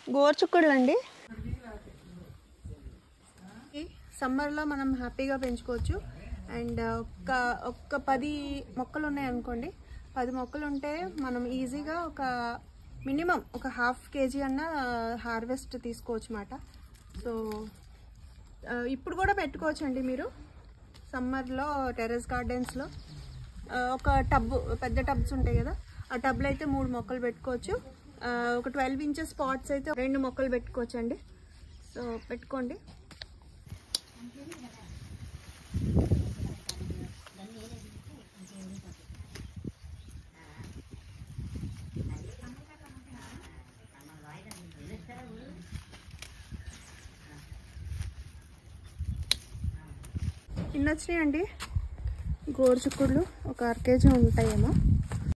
గోరుచుక్కుళ్ళు అండి సమ్మర్లో మనం హ్యాపీగా పెంచుకోవచ్చు అండ్ ఒక్క ఒక్క పది మొక్కలు ఉన్నాయి అనుకోండి పది మొక్కలు ఉంటే మనం ఈజీగా ఒక మినిమం ఒక హాఫ్ కేజీ అన్న హార్వెస్ట్ తీసుకోవచ్చు అన్నమాట సో ఆ, ఇప్పుడు కూడా పెట్టుకోవచ్చు అండి మీరు సమ్మర్లో టెర్రస్ గార్డెన్స్లో ఆ, ఒక టబ్ పెద్ద టబ్స్ ఉంటాయి కదా ఆ టబ్లో అయితే మూడు మొక్కలు పెట్టుకోవచ్చు ఆ, ఒక ట్వెల్వ్ ఇంచెస్ స్పాట్స్ అయితే రెండు మొక్కలు పెట్టుకోవచ్చు అండి సో పెట్టుకోండి ఇన్ని వచ్చినాయండి గోరుచుక్కుళ్ళు ఒక అర కేజీ ఉంటాయేమో